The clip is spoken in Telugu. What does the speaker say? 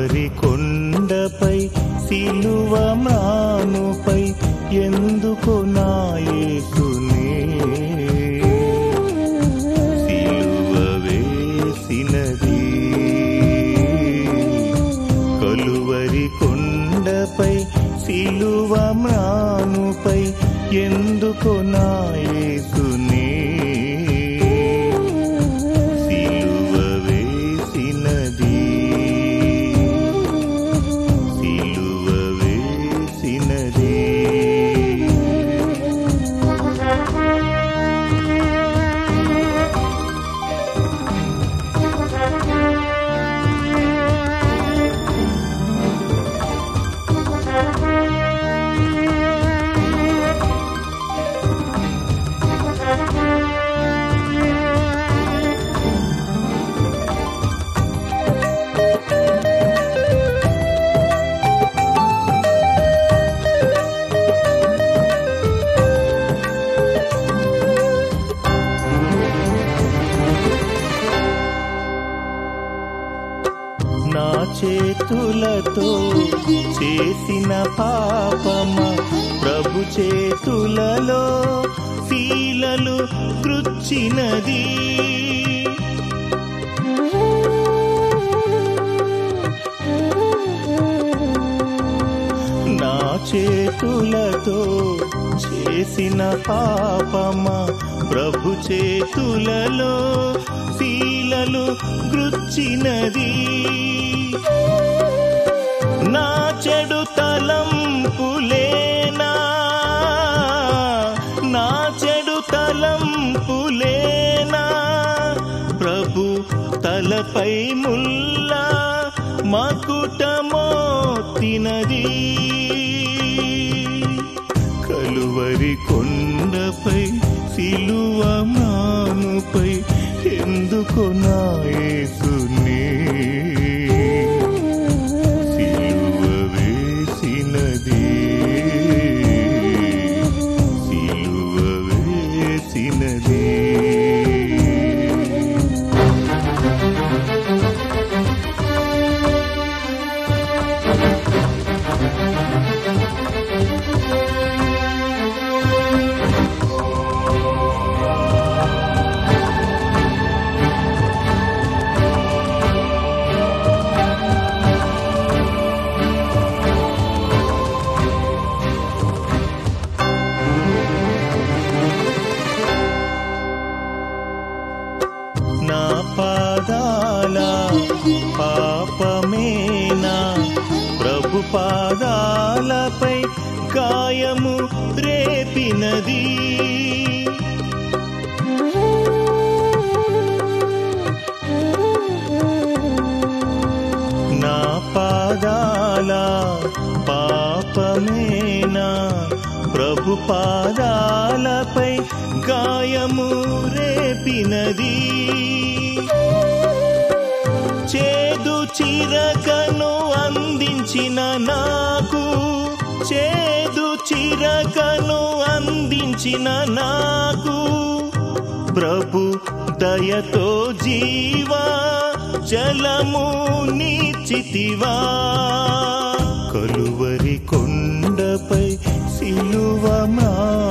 కలువరి కొండపై సిలువ మ్రానుపై ఎందుకు నాయకునే సిలువ వేసినది కలువరి కొండపై సిలువ మ్రానుపై ఎందుకు నాయకునే సిలువ వేసినది సిలువ వేసినది నా చేతులతో చేసిన పాపమ ప్రభు చేతులలో శీలలు కృచ్చినది నా చేతులతో చేసిన పాపమ ప్రభు చేతులలో శీలలు గృచ్చినది నా చెడు తలంపులేనా నా చెడు తలంపులేనా ప్రభు తలపై ముల్లా మకుటమోతినది కలువరి కొండపై సిలువ మానుపై ఎందుకు నాయసునే సిలువ వేసినది సిలువ వేసినది నా పాదాల పాపమేనా ప్రభు పాదాలపై గాయము రేపినది నా పాదాల పాపమేనా ప్రభు పాదాలపై గాయము రేపినది చేదు చిరకను అందించిన నాకు చేదు చిరకను అందించిన నాకు ప్రభు దయతో జీవా జలము నిచితివా కలువరి కొండపై సిలువ మా